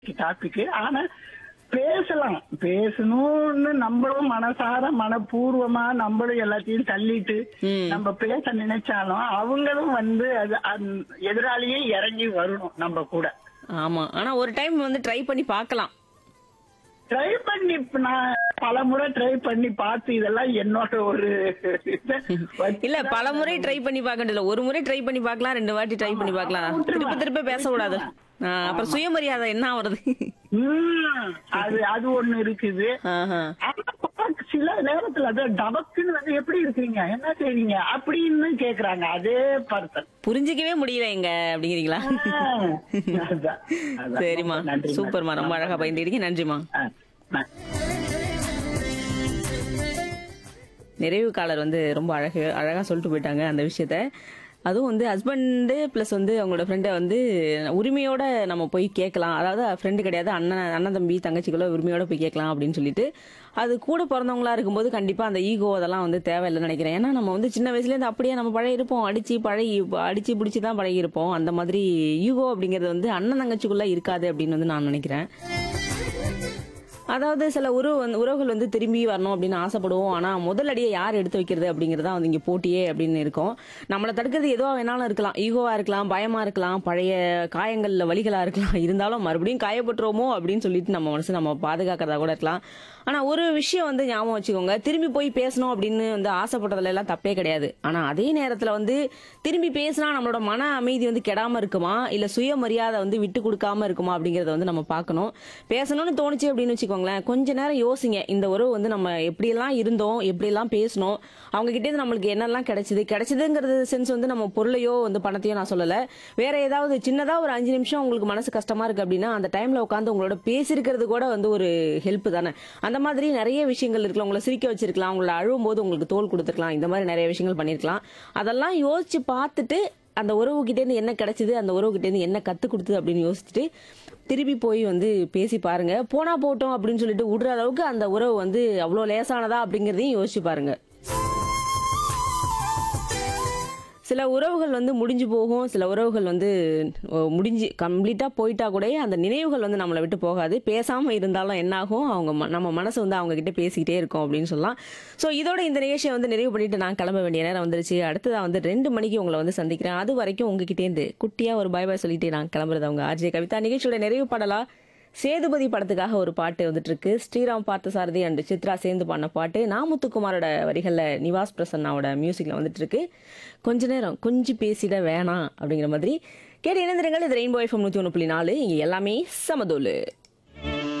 Topic ஆனா பேசலாம் பேசணும்னு நம்மளும் மனசார மனப்பூர்வமா நம்மளும் எல்லாத்தையும் தள்ளிட்டு ம். நம்ம பேச நினைச்சாலும் அவங்களும் வந்து அது அந்த எதிராளியே இறங்கி வரணும் நம்ம கூட ஆமா ஆனா ஒரு டைம் வந்து ட்ரை பண்ணி பார்க்கலாம் ட்ரை பண்ணி இப்ப நான் பல முறை ட்ரை பண்ணி பார்த்து இதெல்லாம் என்னோட ஒரு இதை வச்சு இல்ல பல முறை ட்ரை பண்ணி பார்க்க வேண்டியது இல்ல. ஒரு முறை ட்ரை பண்ணி பார்க்கலாம் ரெண்டு வாட்டி ட்ரை பண்ணி பார்க்கலாம் திருப்ப திருப்ப பேசக்கூடாது ஆ, அப்புறம் சுயமரியாதை என்ன ஆவறது ம், அது அது ஒண்ணு இருக்குது ஆஹா. ஆனா, பாக்க சில நேரத்துல அது டபக்குன்னு வந்து எப்படி இருக்கீங்க என்ன செய்றீங்க அப்படின்னு கேக்குறாங்க அதே பர்சன் புரிஞ்சிக்கவே முடியல எங்க அப்படிங்கிறீங்களா சரிம்மா சூப்பர்மா ரொம்ப அழகா பயந்துருக்கீங்க நன்றிமா நிறைவு காலர் வந்து ரொம்ப அழகு அழகா சொல்லிட்டு போயிட்டாங்க அந்த விஷயத்த அதுவும் வந்து ஹஸ்பண்டு ப்ளஸ் வந்து அவங்களோட ஃப்ரெண்டை வந்து உரிமையோட நம்ம போய் கேட்கலாம் அதாவது ஃப்ரெண்டு கிடையாது அண்ணன் அண்ணன் தம்பி தங்கச்சிக்குள்ள உரிமையோட போய் கேட்கலாம் அப்படின்னு சொல்லிட்டு அது கூட பிறந்தவங்களா இருக்கும்போது கண்டிப்பா அந்த ஈகோ அதெல்லாம் வந்து தேவையில்லைன்னு நினைக்கிறேன் ஏன்னா நம்ம வந்து சின்ன வயசுல இருந்து அப்படியே நம்ம பழகி இருப்போம் அடிச்சு பழகி அடிச்சு பிடிச்சி தான் பழகி இருப்போம் அந்த மாதிரி ஈகோ அப்படிங்கிறது வந்து அண்ணன் தங்கச்சிக்குள்ள இருக்காது அப்படின்னு வந்து நான் நினைக்கிறேன் அதாவது சில உறவு வந்து உறவுகள் வந்து திரும்பி வரணும் அப்படின்னு ஆசைப்படுவோம் ஆனா முதல் அடியை யார் எடுத்து வைக்கிறது அப்படிங்கறதா வந்து இங்க போட்டியே அப்படின்னு இருக்கும் நம்மளை தடுக்கிறது எதுவா வேணாலும் இருக்கலாம் ஈகோவா இருக்கலாம் பயமா இருக்கலாம் பழைய காயங்கள்ல வலிகளா இருக்கலாம் இருந்தாலும் மறுபடியும் காயப்பட்டுருவோமோ அப்படின்னு சொல்லிட்டு நம்ம மனசு நம்ம பாதுகாக்கிறதா கூட இருக்கலாம் ஆனா ஒரு விஷயம் வந்து ஞாபகம் வச்சுக்கோங்க திரும்பி போய் பேசணும் அப்படின்னு வந்து ஆசைப்பட்டதுல எல்லாம் தப்பே கிடையாது ஆனா அதே நேரத்துல வந்து திரும்பி பேசினா நம்மளோட மன அமைதி வந்து கெடாம இருக்குமா இல்ல சுயமரியாதை வந்து விட்டு கொடுக்காம இருக்குமா அப்படிங்கறத வந்து நம்ம பார்க்கணும் பேசணும்னு தோணுச்சு அப்படின்னு வச்சுக்கோங்களேன் கொஞ்ச நேரம் யோசிங்க இந்த உறவு வந்து நம்ம எப்படியெல்லாம் இருந்தோம் எப்படியெல்லாம் பேசணும் அவங்க கிட்டே இருந்து நம்மளுக்கு என்னெல்லாம் கிடைச்சது கிடைச்சதுங்கிறது சென்ஸ் வந்து நம்ம பொருளையோ வந்து பணத்தையோ நான் சொல்லல வேற ஏதாவது சின்னதா ஒரு அஞ்சு நிமிஷம் உங்களுக்கு மனசு கஷ்டமா இருக்கு அப்படின்னா அந்த டைம்ல உட்காந்து உங்களோட பேசியிருக்கிறது கூட வந்து ஒரு ஹெல்ப் தானே அந்த மாதிரி நிறைய விஷயங்கள் இருக்கலாம் உங்களை சிரிக்க வச்சிருக்கலாம் உங்களை அழுவும் போது உங்களுக்கு தோல் கொடுத்துருக்கலாம் இந்த மாதிரி நிறைய விஷயங்கள் பண்ணிருக்கலாம் அதெல்லாம் யோசிச்சு பார்த்துட்டு அந்த உறவு கிட்டே இருந்து என்ன கிடைச்சது அந்த உறவு கிட்டே இருந்து என்ன கத்து கொடுத்தது அப்படின்னு யோசிச்சுட்டு திருப்பி போய் வந்து பேசி பாருங்க போனா போட்டோம் அப்படின்னு சொல்லிட்டு விடுற அளவுக்கு அந்த உறவு வந்து அவ்வளோ லேசானதா அப்படிங்கறதையும் யோசிச்சு பாருங்க சில உறவுகள் வந்து முடிஞ்சு போகும் சில உறவுகள் வந்து ஓ, முடிஞ்சு கம்ப்ளீட்டா போயிட்டா கூட அந்த நினைவுகள் வந்து நம்மளை விட்டு போகாது பேசாம இருந்தாலும் என்னாகும் அவங்க ம- நம்ம மனசு வந்து அவங்க கிட்ட பேசிக்கிட்டே இருக்கும் அப்படின்னு சொல்லலாம் ஸோ இதோட இந்த நிகழ்ச்சியை வந்து நிறைவு பண்ணிட்டு நான் கிளம்ப வேண்டிய நேரம் வந்துருச்சு அடுத்ததா வந்து ரெண்டு மணிக்கு உங்களை வந்து சந்திக்கிறேன் அது வரைக்கும் உங்ககிட்டேருந்து குட்டியா ஒரு பாய் பாய் சொல்லிட்டு நான் கிளம்புறது அவங்க ஆர்ஜே கவிதா நிகழ்ச்சியோட நிறைவு பாடலா சேதுபதி படத்துக்காக ஒரு பாட்டு வந்துட்டு இருக்கு ஸ்ரீராம் பார்த்தசாரதி அண்ட் சித்ரா சேர்ந்து பாடின பாட்டு நாமுத்துக்குமாரோட வரிகள்ல நிவாஸ் பிரசன்னாவோட மியூசிக்ல வந்துட்டு இருக்கு கொஞ்ச நேரம் கொஞ்சம் பேசிட வேணாம் அப்படிங்கிற மாதிரி கேட்டு இணைந்திருங்கள் இது ரெயின்போ எஃப்எம் நூத்தி ஒன்று புள்ளி நாலு இங்க எல்லாமே சமதோலு